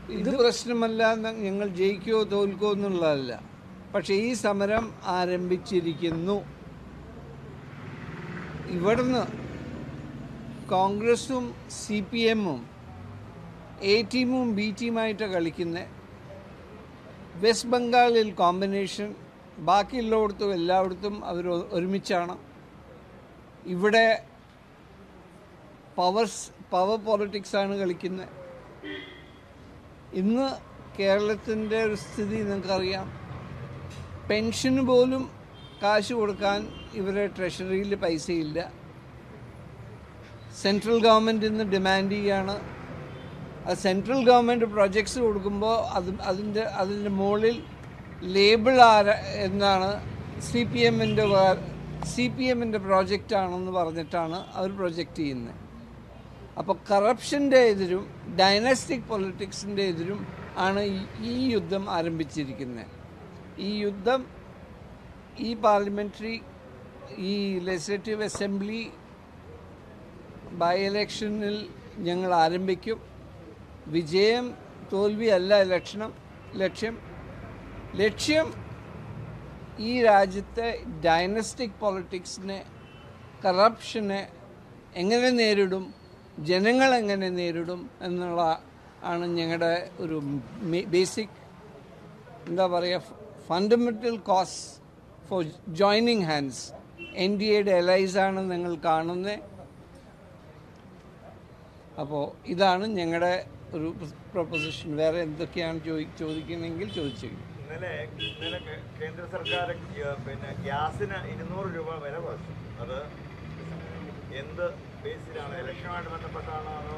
ഇത് പ്രശ്നമല്ല എന്ന് ഞങ്ങൾ ജയിക്കുകയോ തോൽക്കുകയോ എന്നുള്ളതല്ല പക്ഷേ ഈ സമരം ആരംഭിച്ചിരിക്കുന്നു ഇവിടുന്ന് കോൺഗ്രസും സി പി എമ്മും എ ടീമും ബി ടീമായിട്ട് കളിക്കുന്ന വെസ്റ്റ് ബംഗാളിൽ കോമ്പിനേഷൻ ബാക്കിയുള്ളിടത്തും എല്ലായിടത്തും അവർ ഒരുമിച്ചാണ് ഇവിടെ പവേഴ്സ് പവർ പോളിറ്റിക്സാണ് കളിക്കുന്നത് ഇന്ന് കേരളത്തിൻ്റെ ഒരു സ്ഥിതി നിങ്ങൾക്കറിയാം പെൻഷന് പോലും കാശ് കൊടുക്കാൻ ഇവരെ ട്രഷറിയിൽ പൈസയില്ല സെൻട്രൽ ഗവൺമെൻറ് ഇന്ന് ഡിമാൻഡ് ചെയ്യാണ് അത് സെൻട്രൽ ഗവൺമെൻറ് പ്രൊജക്ട്സ് കൊടുക്കുമ്പോൾ അത് അതിൻ്റെ അതിൻ്റെ മുകളിൽ ലേബിൾ ആര എന്നാണ് സി പി എമ്മിൻ്റെ സി പി എമ്മിൻ്റെ പ്രോജക്റ്റാണെന്ന് പറഞ്ഞിട്ടാണ് അവർ പ്രൊജക്റ്റ് ചെയ്യുന്നത് അപ്പോൾ കറപ്ഷൻ്റെ എതിരും ഡൈനസ്റ്റിക് പൊളിറ്റിക്സിൻ്റെ എതിരും ആണ് ഈ- ഈ യുദ്ധം ആരംഭിച്ചിരിക്കുന്നത് ഈ യുദ്ധം ഈ പാർലമെൻ്ററി ഈ ലെജിസ്ലേറ്റീവ് അസംബ്ലി ബൈ ഇലക്ഷനിൽ ഞങ്ങൾ ആരംഭിക്കും വിജയം തോൽവിയല്ല ലക്ഷണം ലക്ഷ്യം ലക്ഷ്യം ഈ രാജ്യത്തെ ഡൈനസ്റ്റിക് പൊളിറ്റിക്സിനെ കറപ്ഷനെ എങ്ങനെ നേരിടും ജനങ്ങൾ എങ്ങനെ നേരിടും എന്നുള്ള ആണ് ഞങ്ങളുടെ ഒരു ബേസിക് എന്താ പറയുക fundamental cos for joining hands N D എയുടെ എലൈസാണ് നിങ്ങൾ കാണുന്നത് അപ്പോൾ ഇതാണ് ഞങ്ങളുടെ ഒരു പ്രൊപ്പോസിഷൻ വേറെ എന്തൊക്കെയാണ് ചോദി ചോദിക്കുന്നതെങ്കിൽ ചോദിച്ചു ഇന്നലെ ഇന്നലെ കേ- കേന്ദ്ര സർക്കാർ ഗ്യ- പിന്നെ ഗ്യാസിന് ഇരുന്നൂറ് രൂപ വില കുറച്ചു അത് എന്ത് ബേസിലാണ് ഇലക്ഷനുമായിട്ട് ബന്ധപ്പെട്ടാണോ അതോ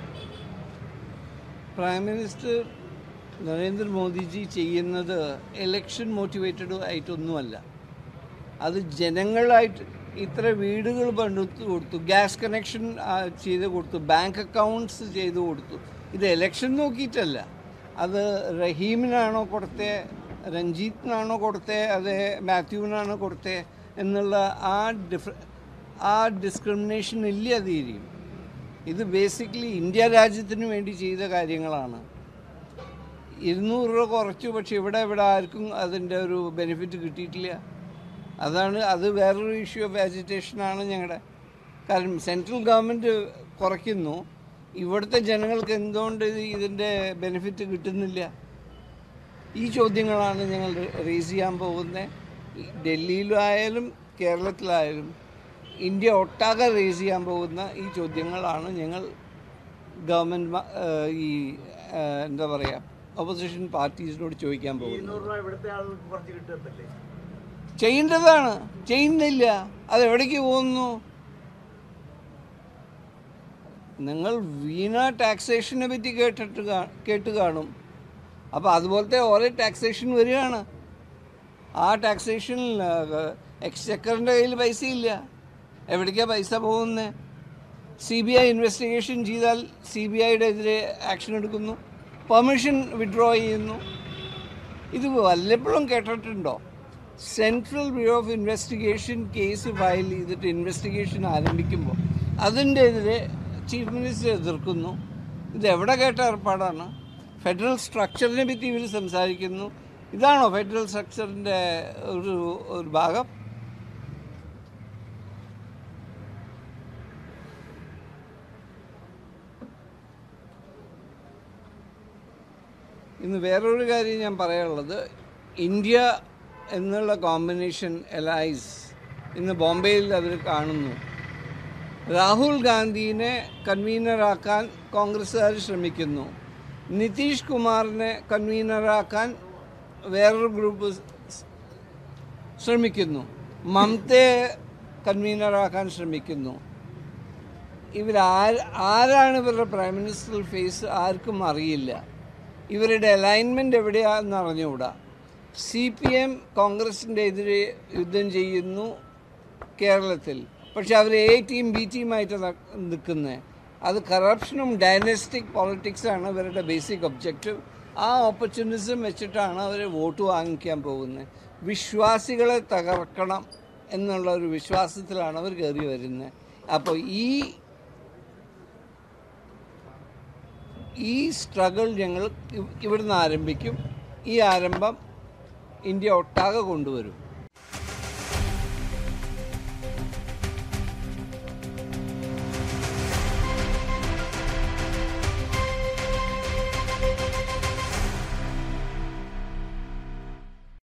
പ്രൈം മിനിസ്റ്റർ നരേന്ദ്രമോദിജി ചെയ്യുന്നത് ഇലക്ഷൻ മോട്ടിവേറ്റഡ് ആയിട്ടൊന്നുമല്ല അത് ജനങ്ങളായിട്ട് ഇത്ര വീടുകൾ പണിത് കൊടുത്തു ഗ്യാസ് കണക്ഷൻ ചെയ്ത് കൊടുത്തു ബാങ്ക് അക്കൗണ്ട്സ് ചെയ്ത് കൊടുത്തു ഇത് ഇലക്ഷൻ നോക്കിയിട്ടല്ല അത് റഹീമിനാണോ കൊടുത്തേ രഞ്ജിത്തിനാണോ കൊടുത്തേ അതെ മാത്യുവിനാണോ കൊടുത്തേ എന്നുള്ള ആ ഡിഫ ആ ഡിസ്ക്രിമിനേഷൻ ഇല്ല തീരെയും ഇത് ബേസിക്കലി ഇന്ത്യ രാജ്യത്തിന് വേണ്ടി ചെയ്ത കാര്യങ്ങളാണ് ഇരുന്നൂറ് രൂപ കുറച്ചു പക്ഷെ ഇവിടെ ഇവിടെ ആർക്കും അതിൻ്റെ ഒരു ബെനിഫിറ്റ് കിട്ടിയിട്ടില്ല അതാണ് അത് വേറൊരു ഇഷ്യൂ ഓഫ് ആജിറ്റേഷനാണ് ഞങ്ങളുടെ കാരണം സെൻട്രൽ ഗവൺമെൻറ് കുറയ്ക്കുന്നു ഇവിടുത്തെ ജനങ്ങൾക്ക് എന്തുകൊണ്ട് ഇത് ഇതിൻ്റെ ബെനിഫിറ്റ് കിട്ടുന്നില്ല ഈ ചോദ്യങ്ങളാണ് ഞങ്ങൾ റേസ് ചെയ്യാൻ പോകുന്നത് ഡൽഹിയിലായാലും കേരളത്തിലായാലും ഇന്ത്യ ഒട്ടാകെ റേസ് ചെയ്യാൻ പോകുന്ന ഈ ചോദ്യങ്ങളാണ് ഞങ്ങൾ ഗവൺമെൻറ് ഈ ആ, എന്താ പറയുക ഓപ്പോസിഷൻ പാർട്ടീസിനോട് ചോദിക്കാൻ പോകുന്നത് ഇരുന്നൂറ് രൂപ ഇവിടുത്തെ ആളുകൾക്ക് കുറച്ച് കിട്ടത്തില്ലേ ചെയ്യേണ്ടതാണ് ചെയ്യുന്നില്ല അത് എവിടേക്ക് പോകുന്നു നിങ്ങൾ വീണ ടാക്സേഷനെ പറ്റി കേട്ടിട്ട് കാ- കേട്ട് കാണും അപ്പോൾ അതുപോലത്തെ ഓരോ ടാക്സേഷൻ വരികയാണ് ആ ടാക്സേഷനിൽ എക്സ്ചക്കറിൻ്റെ കയ്യിൽ പൈസയില്ല എവിടേക്കാണ് പൈസ പോകുന്നത് സി ബി ഐ ഇൻവെസ്റ്റിഗേഷൻ ചെയ്താൽ സി ബി ഐയുടെ എതിരെ ആക്ഷൻ എടുക്കുന്നു പെർമിഷൻ വിഡ്രോ ചെയ്യുന്നു ഇത് വല്ലപ്പോഴും കേട്ടിട്ടുണ്ടോ central bureau of investigation case file ചെയ്തിട്ട് ഇൻവെസ്റ്റിഗേഷൻ ആരംഭിക്കുമ്പോൾ അതിൻ്റെ എതിരെ ചീഫ് മിനിസ്റ്റർ എതിർക്കുന്നു ഇത് എവിടെ കേട്ട ഏർപ്പാടാണ് ഫെഡറൽ സ്ട്രക്ചറിനെ പറ്റി ഇവർ സംസാരിക്കുന്നു ഇതാണോ ഫെഡറൽ സ്ട്രക്ചറിൻ്റെ ഒരു ഒരു ഭാഗം ഇന്ന് വേറൊരു കാര്യം ഞാൻ പറയാനുള്ളത് ഇന്ത്യ എന്നുള്ള കോമ്പിനേഷൻ എലൈസ് ഇന്ന് ബോംബെയിൽ അവർ കാണുന്നു രാഹുൽ ഗാന്ധിനെ കൺവീനറാക്കാൻ കോൺഗ്രസ്സുകാർ ശ്രമിക്കുന്നു നിതീഷ് കുമാറിനെ കൺവീനറാക്കാൻ വേറൊരു ഗ്രൂപ്പ് സ് ശ്രമിക്കുന്നു മമതയെ കൺവീനറാക്കാൻ ശ്രമിക്കുന്നു ഇവർ ആരാണ് ഇവരുടെ പ്രൈം മിനിസ്റ്റർ ഫേസ് ആർക്കും അറിയില്ല ഇവരുടെ അലൈൻമെൻറ്റ് എവിടെയാണെന്ന് അറിഞ്ഞുകൂടാ സി പി എം കോൺഗ്രസിൻ്റെ എതിരെ യുദ്ധം ചെയ്യുന്നു കേരളത്തിൽ പക്ഷെ അവർ എ ടീം ബി ടീമായിട്ട് നിൽക്കുന്നത് അത് കറപ്ഷനും ഡൈനസ്റ്റിക് പോളിറ്റിക്സാണ് ഇവരുടെ ബേസിക് ഒബ്ജക്റ്റീവ് ആ ഓപ്പർച്യൂണിസം വെച്ചിട്ടാണ് അവർ വോട്ട് വാങ്ങിക്കാൻ പോകുന്നത് വിശ്വാസികളെ തകർക്കണം എന്നുള്ള ഒരു വിശ്വാസത്തിലാണ് അവർ കയറി വരുന്നത് അപ്പോൾ ഈ ഈ സ്ട്രഗിൾ ഞങ്ങൾ ഇവ്- ഇവിടുന്ന് ആരംഭിക്കും ഈ ആരംഭം ഇന്ത്യ ഒട്ടാകെ കൊണ്ടുവരും